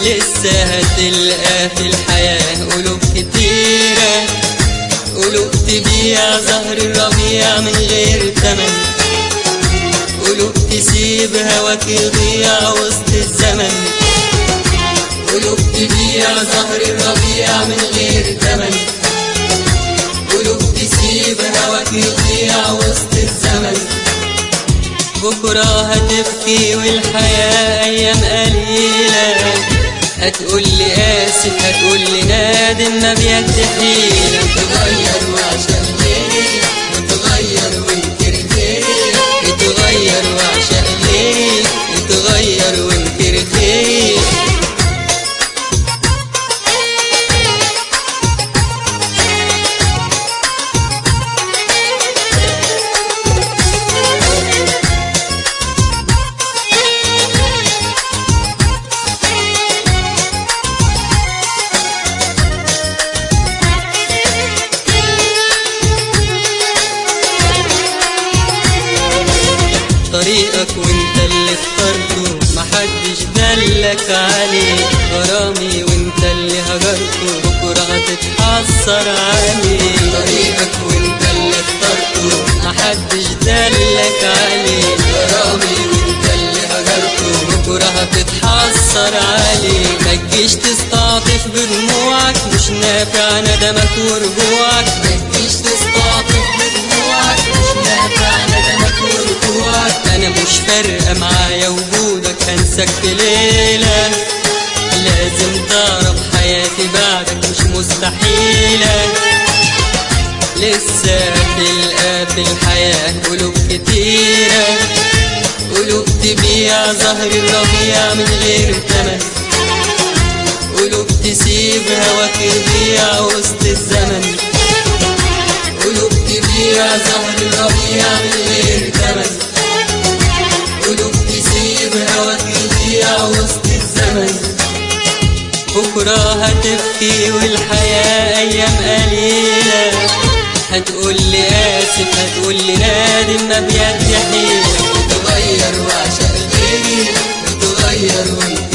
لسه هتلقى في الحياة قلوب كتيرة قلوب تبيع زهر الربيع من غير تمن قلوب تسيب هواك يضيع وسط الزمن قلوب تبيع زهر الربيع من غير تمن قلوب تسيب هواك يضيع وسط الزمن بكرة هتبكي والحياة أيام قليلة هتقول لي آسف هتقول لي نادم ما بيد حيلة تغير وعشان غيري وتغير وانكر غيري اتغير وعشان غيري اتغير وانكر خيري طريقك وانت اللي اخترته محدش دلك عليه غرامي وانت اللي هجرته بكرة هتتحسر عليه طريقك وانت اللي اخترته محدش دلك عليه غرامي وانت اللي هجرته بكرة هتتحسر عليه ما تجيش تستعطف بدموعك مش نافع ندمك ورجوعك ما تجيش تستعطف بدموعك مش نافع ندمك ورجوعك انا مش فارقه معايا وجودك هنساك في ليله لازم تعرف حياتي بعدك مش مستحيله لسه تلقى في الحياه قلوب كتيره قلوب تبيع زهر الربيع من غير تمن قلوب تسيب هواك يضيع وسط الزمن قلوب تبيع زهر الربيع من غير تمن قلوب تسيب هواك يضيع وسط الزمن بكرة هتبكي والحياة أيام قليلة هتقول لي آسف هتقول لي نادم ما بيد حيلة تغير وعشان غيري وتغير وانت